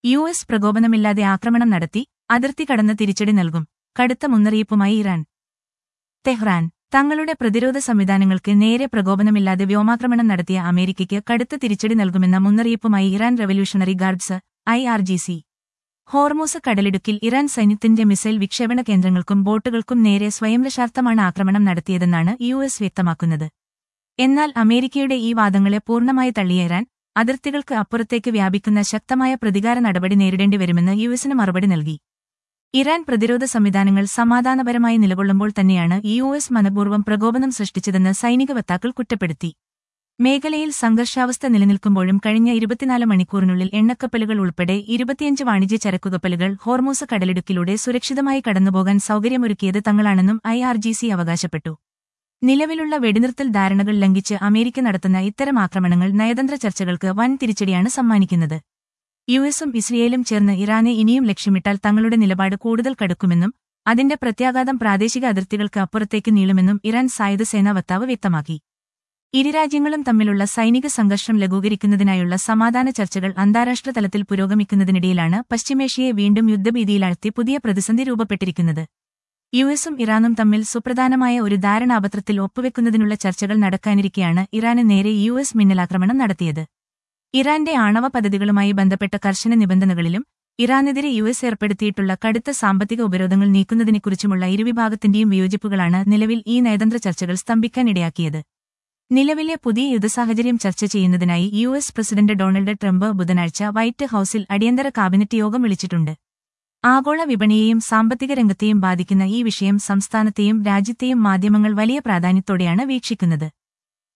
U S പ്രകോപനമില്ലാതെ ആക്രമണം നടത്തി അതിർത്തി കടന്ന് തിരിച്ചടി നൽകും കടുത്ത മുന്നറിയിപ്പുമായി ഇറാൻ തെഹ്റാൻ തങ്ങളുടെ പ്രതിരോധ സംവിധാനങ്ങൾക്ക് നേരെ പ്രകോപനമില്ലാതെ വ്യോമാക്രമണം നടത്തിയ അമേരിക്കയ്ക്ക് കടുത്ത തിരിച്ചടി നൽകുമെന്ന മുന്നറിയിപ്പുമായി Iran revolutionary guards I R G C Hormuz കടലിടുക്കിൽ ഇറാൻ സൈന്യത്തിന്റെ മിസൈൽ വിക്ഷേപണ കേന്ദ്രങ്ങൾക്കും ബോട്ടുകൾക്കും നേരെ സ്വയംരക്ഷാർത്ഥമാണ് ആക്രമണം നടത്തിയതെന്നാണ് യു എസ് വ്യക്തമാക്കുന്നത് എന്നാൽ അമേരിക്കയുടെ ഈ വാദങ്ങളെ പൂർണ്ണമായി തള്ളിയ ഇറാൻ അതിർത്തികൾക്ക് അപ്പുറത്തേക്ക് വ്യാപിക്കുന്ന ശക്തമായ പ്രതികാര നടപടി നേരിടേണ്ടി വരുമെന്ന് യു എസിന് മറുപടി നൽകി ഇറാൻ പ്രതിരോധ സംവിധാനങ്ങൾ സമാധാനപരമായി നിലകൊള്ളുമ്പോൾ തന്നെയാണ് യു എസ് മനപൂർവ്വം പ്രകോപനം സൃഷ്ടിച്ചതെന്ന് സൈനിക വക്താക്കൾ കുറ്റപ്പെടുത്തി മേഖലയിൽ സംഘർഷാവസ്ഥ നിലനിൽക്കുമ്പോഴും കഴിഞ്ഞ ഇരുപത്തിനാല് മണിക്കൂറിനുള്ളിൽ എണ്ണക്കപ്പലുകൾ ഉൾപ്പെടെ ഇരുപത്തിയഞ്ച് വാണിജ്യ ചരക്കുകപ്പലുകൾ ഹോർമൂസ കടലിടുക്കിലൂടെ സുരക്ഷിതമായി കടന്നുപോകാൻ സൗകര്യമൊരുക്കിയത് തങ്ങളാണെന്നും ഐ ആർ ജി സി അവകാശപ്പെട്ടു നിലവിലുള്ള വെടിനിർത്തൽ ധാരണകൾ ലംഘിച്ച് അമേരിക്ക നടത്തുന്ന ഇത്തരം ആക്രമണങ്ങൾ നയതന്ത്ര ചർച്ചകൾക്ക് വൻ തിരിച്ചടിയാണ് സമ്മാനിക്കുന്നത് യു എസും ഇസ്രയേലും ചേർന്ന് ഇറാനെ ഇനിയും ലക്ഷ്യമിട്ടാൽ തങ്ങളുടെ നിലപാട് കൂടുതൽ കടുക്കുമെന്നും അതിന്റെ പ്രത്യാഘാതം പ്രാദേശിക അതിർത്തികൾക്ക് അപ്പുറത്തേക്ക് നീളുമെന്നും ഇറാൻ സായുധ സേനാ വക്താവ് വ്യക്തമാക്കി ഇരു രാജ്യങ്ങളും തമ്മിലുള്ള സൈനിക സംഘർഷം ലഘൂകരിക്കുന്നതിനായുള്ള സമാധാന ചർച്ചകൾ അന്താരാഷ്ട്ര തലത്തിൽ പുരോഗമിക്കുന്നതിനിടയിലാണ് പശ്ചിമേഷ്യയെ വീണ്ടും യുദ്ധഭീതിയിലാഴ്ത്തി പുതിയ പ്രതിസന്ധി രൂപപ്പെട്ടിരിക്കുന്നത് യു എസും ഇറാനും തമ്മിൽ സുപ്രധാനമായ ഒരു ധാരണാപത്രത്തിൽ ഒപ്പുവെക്കുന്നതിനുള്ള ചർച്ചകൾ നടക്കാനിരിക്കെയാണ് ഇറാന് നേരെ യു എസ് മിന്നലാക്രമണം നടത്തിയത് ഇറാന്റെ ആണവ പദ്ധതികളുമായി ബന്ധപ്പെട്ട കർശന നിബന്ധനകളിലും ഇറാനെതിരെ യു എസ് ഏർപ്പെടുത്തിയിട്ടുള്ള കടുത്ത സാമ്പത്തിക ഉപരോധങ്ങൾ നീക്കുന്നതിനെക്കുറിച്ചുമുള്ള ഇരുവിഭാഗത്തിന്റെയും വിയോജിപ്പുകളാണ് നിലവിൽ ഈ നയതന്ത്ര ചർച്ചകൾ സ്തംഭിക്കാനിടയാക്കിയത് നിലവിലെ പുതിയ യുദ്ധസാഹചര്യം ചർച്ച ചെയ്യുന്നതിനായി U S president Donald Trump ബുധനാഴ്ച വൈറ്റ് ഹൌസിൽ അടിയന്തര കാബിനറ്റ് യോഗം വിളിച്ചിട്ടുണ്ട് ആഗോള വിപണിയെയും സാമ്പത്തിക രംഗത്തെയും ബാധിക്കുന്ന ഈ വിഷയം സംസ്ഥാനത്തെയും രാജ്യത്തെയും മാധ്യമങ്ങൾ വലിയ പ്രാധാന്യത്തോടെയാണ് വീക്ഷിക്കുന്നത്